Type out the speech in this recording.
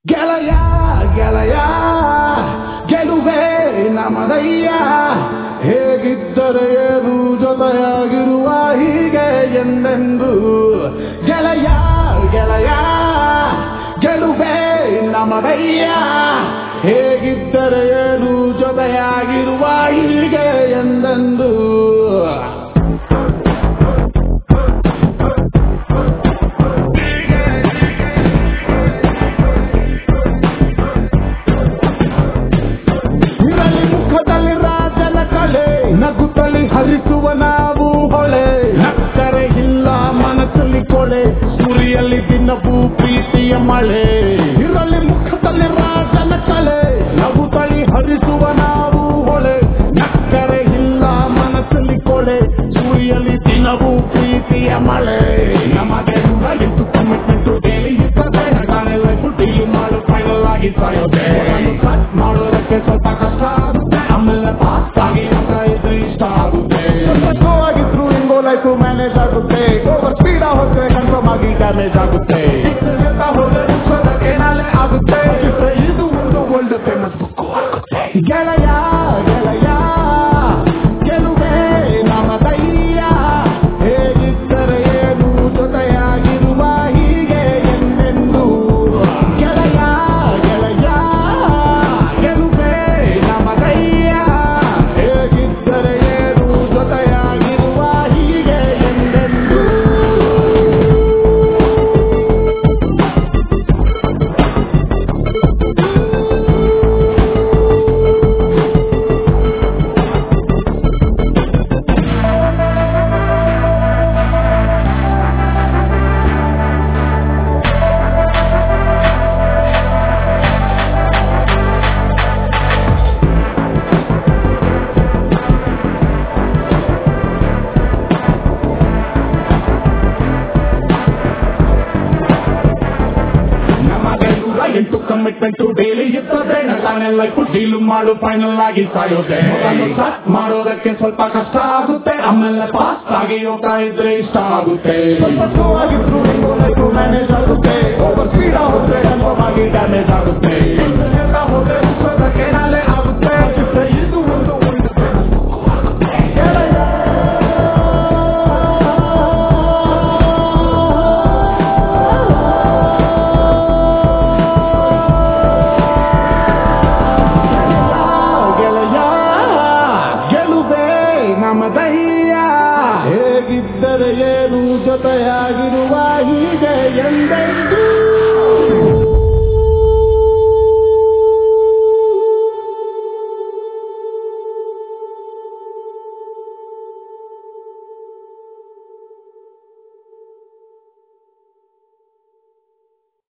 ಗೆಳೆಯ ಗೆಳೆಯ ಗೆಲುವೆ ನಮದಯ್ಯ ಹೇಗಿದ್ದರೆ ಏನು ಜೊತೆಯಾಗಿರುವ ಹೀಗೆ ಎಂದೆಂದು ಗೆಳೆಯ ಗೆಳೆಯ ಗೆಲುವೆ ನಮದಯ್ಯ ಹೇಗಿದ್ದರೆ ಏನು ಜೊತೆಯಾಗಿರುವ ಹೀಗೆ ಎಂದೆಂದು ಇರಲಿ ಮುಖದಲ್ಲಿ ರಾಜನ ಕಲೆ ನಗುತ್ತಲಿ ಹರಿಸುವ ನಾವು ಹೊಳೆ ನಕ್ಕರೆ ಇಲ್ಲ ಮನಸ್ಸಲ್ಲಿ ಕೊಳೆ ಸುರಿಯಲ್ಲಿ ದಿನವೂ ಪ್ರೀತಿಯ ಮಳೆ ಇರಲಿ ಮುಖದಲ್ಲಿ ರಾಜನ ಕಲೆ ನಗುತ್ತಲಿ ಹರಿಸುವ ನಾವು ಹೊಳೆ ನಕ್ಕರೆ ಇಲ್ಲ ಮನಸ್ಸಲ್ಲಿ ಕೊಳೆ ಸುರಿಯಲ್ಲಿ ದಿನವೂ ಪ್ರೀತಿಯ ಮಳೆ ನಮಗೆ ಇತ್ತು ಕಮಿಟ್ಮೆಂಟ್ ಡೈಲಿ ಇರ್ತದೆ ನಗಾನೆಲ್ಲ ಡೀಲ್ ಮಾಡು ಫೈನಲ್ ಆಗಿ ಸಾಯೋದೆ ಕಟ್ ಮಾಡೋದಕ್ಕೆ ಸ್ವಲ್ಪ ಕಷ್ಟ ಆಗುತ್ತೆ ಆಮೇಲೆ ಫಾಸ್ಟ್ ಆಗಿ ಅಂತ ಇದ್ರೆ ಇಷ್ಟ ಆಗುತ್ತೆ ಸ್ಲೋ ಆಗಿದ್ರು ಹಿಂಗೋ ಲೈಫ್ ಮ್ಯಾನೇಜ್ ಆಗುತ್ತೆ ಓವರ್ ಸ್ಪೀಡ್ ಹೋದ್ರೆ ಕನ್ಫರ್ಮ್ ಆಗಿ ಡ್ಯಾಮೇಜ್ ಆಗುತ್ತೆ ಇದ್ರಿಂದ ಹೋದ್ರೆ ಮುಚ್ಚೋದಕ್ಕೆ ನಾಳೆ ಆಗುತ್ತೆ ಇದ್ರೆ ಇದು ಒಂದು ವರ್ಲ್ಡ್ ಫೇಮಸ್ ಬುಕ್ ಆಗುತ್ತೆ ಗೆಳೆಯ ಗೆಳೆಯ ಗೆಲುವೆ ನಮದಯ್ಯ ಹೇಗಿದ್ದರೆ ಏನು ಜೊತೆಯಾಗಿರುವ ಹೀಗೆ ಎಂದೆಂದು ಗೆಳೆಯ ಗೆಳೆಯ ಗೆಲುವೆ ನಮದಯ್ಯ ಹೇಗಿದ್ದರೆ ಏನು ಜೊತೆಯಾಗಿರುವ ಹೀಗೆ ಎಂದೆಂದು ನಮಗೆ ನೂರ ಎಂಟು ಕಮಿಟ್ಮೆಂಟ್ ಡೈಲಿ ಇರ್ತದೆ ನಗಾನೆಲ್ಲ ಡೀಲ್ ಮಾಡು ಫೈನಲ್ ಆಗಿ ಸಾಯೋದೆ ಸ್ಟಾರ್ಟ್ ಮಾಡೋದಕ್ಕೆ ಸ್ವಲ್ಪ ಕಷ್ಟ ಆಗುತ್ತೆ ಆಮೇಲೆ ಫಾಸ್ಟ್ ಆಗಿ ಹೋಗ್ತಾ ಇದ್ರೆ ಇಷ್ಟ ಆಗುತ್ತೆ ಸ್ವಲ್ಪ ಸ್ಲೋ ಆಗಿದ್ರು ಮ್ಯಾನೇಜ್ ಆಗುತ್ತೆ ಓವರ್ ಸ್ಪೀಡ್